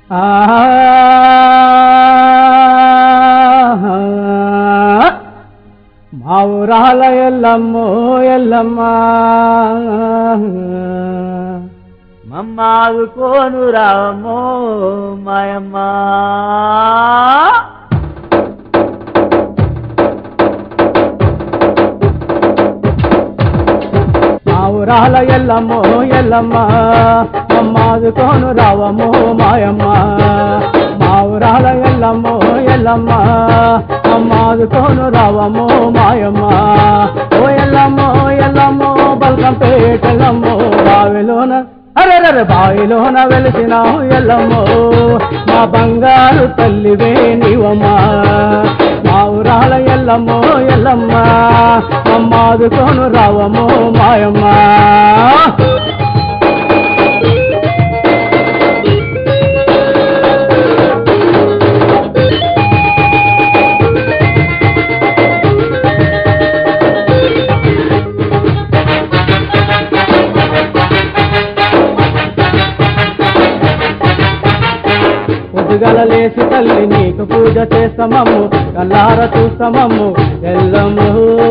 మా ఊరాల ఎల్లమ్మో ఎల్లమ్మ మమ్మాదు కోను రామో మాయమ్మ మా ఊరాల ఎల్లమ్మో ఎల్లమ్మ మమ్మాదు కోను రావమ్మో మాయమ్మ మా ఊరాల ఎల్లమ్మో ఎల్లమ్మ మమ్మాదు కోను రావమ్మో మాయమ్మ ఓ ఎల్లమ్మో ఎల్లమ్మో బల్కం పేటెల్లమ్మో బావిలోన అరెరరె బావిలోన వెలిసినావు ఎల్లమ్మో మా బంగారు తల్లివే నీవమ్మా మా ఊరాల ఎల్లమ్మో ఎల్లమ్మ అమ్మాదుకోను రావమ్మో మాయమ్మ పొద్దుగల లేచి తల్లి నీకు పూజ చేస్తామమ్ము కల్లార చూస్తామమ్ము ఎల్లమ్ము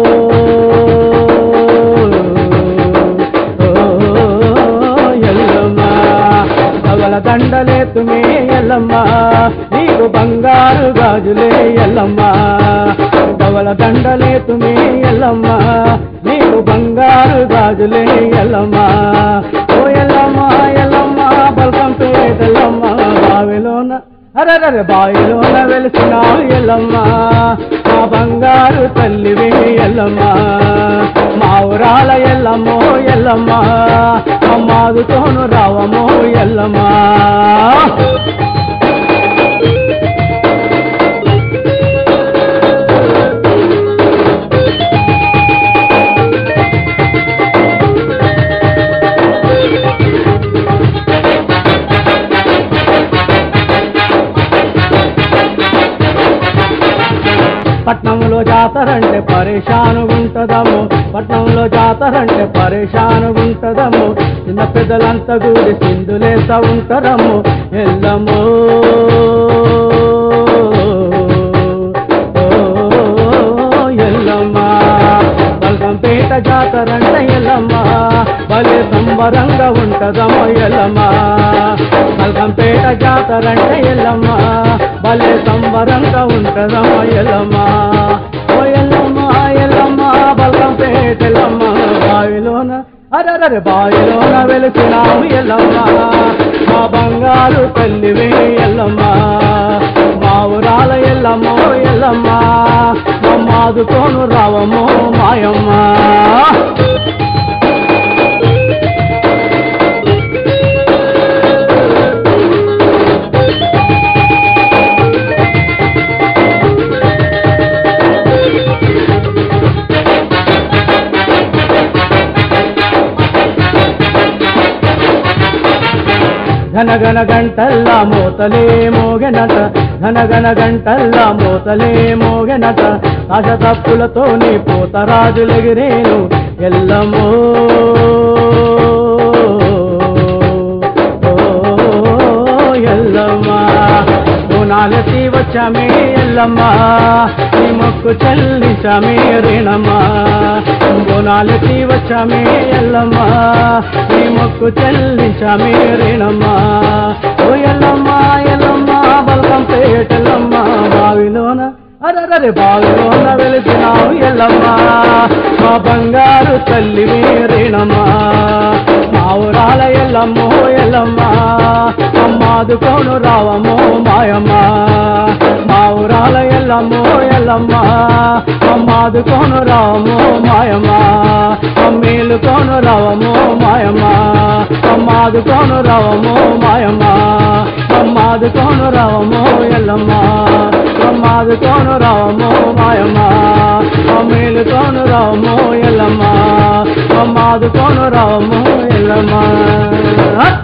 ఓ, ఎల్లమ్మ పగల దండలేతుమే ఎల్లమ్మ నీకు బంగారు గాజులే ఎల్లమ్మ పగల దండలేతుమే ఎల్లమ్మ నీకు బంగారు గాజులే ఎల్లమ్మ ఓ ఎల్లమ్మ ఎల్లమ్మ బల్కం పేదెల్లమ్మ బావిలోన అరరర బావిలోన వెలిసినావు ఎల్లమ్మ మా బంగారు తల్లివే ఎల్లమ్మ మా ఊరాల ఎల్లమ్మో ఎల్లమ్మ అమ్మాదుతోను రావమ్మో ఎల్లమ్మ పట్నంలో జాతరంటే పరేషానుగుంటదము పట్నంలో జాతరంటే పరేషానుగుంటదము చిన్న పెద్దలంతా కూడి సింధులేస్తా ఉంటారము ఎల్లమ్మో ఓ, ఎల్లమ్మ బల్గంపేట జాతరంటే ఎల్లమ్మ భలే సంబరంగా ఉంటదమ్మో ఎల్లమ్మ బల్గంపేట జాతరంటే ఎల్లమ్మ భలే సంబరంగా ఉంటదమ్మో ఎల్లమ్మ ఓ ఎల్లమ్మ ఎల్లమ్మ బల్గంపేట ఎల్లమ్మ బావిలోన అరరరి బావిలోన వెలిసినావు ఎల్లమ్మ మా బంగారు తల్లివే ఎల్లమ్మ మా ఊరాల ఎల్లమ్మో ఎల్లమ్మ మమ్మాదుతోను రావమ్మో మాయమ్మ ఘనగన గంటల్లా మోతలే మోగెనట ఘనగన గంటల్లా మోతలే మోగెనట ఆశ తప్పులతో నీ పోతరాజులెగిరేను ఎల్లమ్మో ఓ ఎల్లమ్మ గుణాలెత్తి వచ్చామే ఎల్లమ్మ నీ మొక్కు చెల్లించామే రేణమ్మ గుణాలెత్తి వచ్చామే ఎల్లమ్మ నీ మొక్కు చెల్లించామే రేణమ్మ ఓ ఎల్లమ్మ ఎల్లమ్మ బల్కం పేటెల్లమ్మ బావిలోన అరరరి బావిలోన వెలిసినావు ఎల్లమ్మ మా బంగారు తల్లివే రేణమ్మ మా ఊరాల ఎల్లమ్మో ఎల్లమ్మ అమ్మాదుకోను రావమ్మో మాయమ్మ మా ఊరాల ఎల్లమ్మో ఎల్లమ్మ అమ్మాదుకోను రావమ్మో మాయమ్మ అమ్మేలుకోను రావమ్మో మాయమ్మ అమ్మాదుకోను రావమ్మో మాయమ్మ అమ్మాదుకోను రావమ్మో ఎల్లమ్మ అమ్మాదుకోను రావమ్మో మాయమ్మ అమ్మేలుకోను రావమ్మో ఎల్లమ్మ అమ్మాదుకోను రావమ్మో ఎల్లమ్మ